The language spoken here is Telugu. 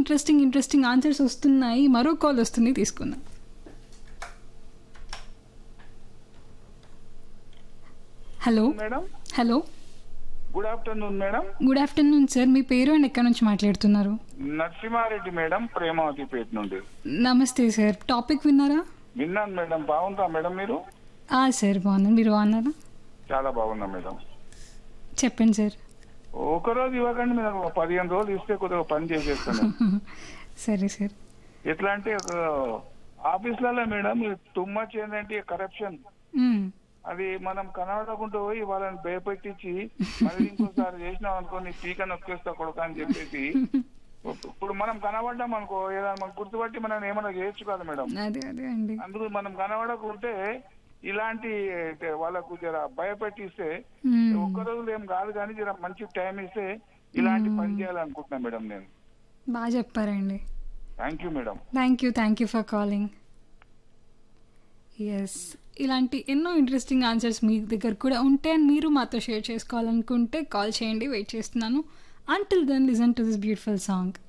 ఇంట్రెస్టింగ్ ఇంట్రెస్టింగ్ ఆన్సర్స్ వస్తున్నాయి మరో కాల్ వస్తుంది తీసుకుందాం hello madam hello good afternoon madam good afternoon sir మీ పేరు అండ్ ఎక్కడి నుంచి మాట్లాడుతున్నారు నరసింహారెడ్డి మేడం ప్రేమావతిపేట నుండి నమస్తే సార్ టాపిక్ విన్నారా విన్నాను మేడం బాగుందా మేడం మీరు ఆ, సార్ బాగున్నాను మీరు బాగున్నారా చాలా బాగున్నా మేడం చెప్పండి సార్ ఒక రోజు ఇవ్వకండి మీరు ఒక పదిహేను రోజులు ఇస్తే కొద్దిగా పని చేసేస్తాను సరే సార్ ఎట్లా అంటే ఒక ఆఫీస్లలో మేడం టూ మచ్ ఏంటంటే కరప్షన్ మ్మ్. అది మనం కనబడకుండా పోయి వాళ్ళని భయపెట్టించి మళ్ళీ ఇంకోసారి చేసినాం అనుకో నీ పీక నొక్కేస్తా కొడుక అని చెప్పేసి ఇప్పుడు మనం కనబడ్డాం అనుకో ఏదైనా మనం గుర్తుపట్టి మనం ఏమైనా చేయొచ్చు కదా మేడం అదే అదే అండి అందుకు మనం కనబడకుంటే ఇలాంటి అంటే వాళ్ళకు జర భయపెట్టిస్తే మ్మ్. ఒక్క రోజులు ఏం కాదు కానీ జర మంచి టైం ఇస్తే ఇలాంటి పని చేయాలనుకుంటున్నా మేడం నేను బాగా చెప్పారండి thank you madam thank you thank you for calling yes ఇలాంటి ఎన్నో ఇంట్రెస్టింగ్ ఆన్సర్స్ మీ దగ్గర కూడా ఉంటే and మీరు మాతో షేర్ చేసుకోవాలనుకుంటే కాల్ చేయండి వెయిట్ చేస్తున్నాను until then listen to this beautiful song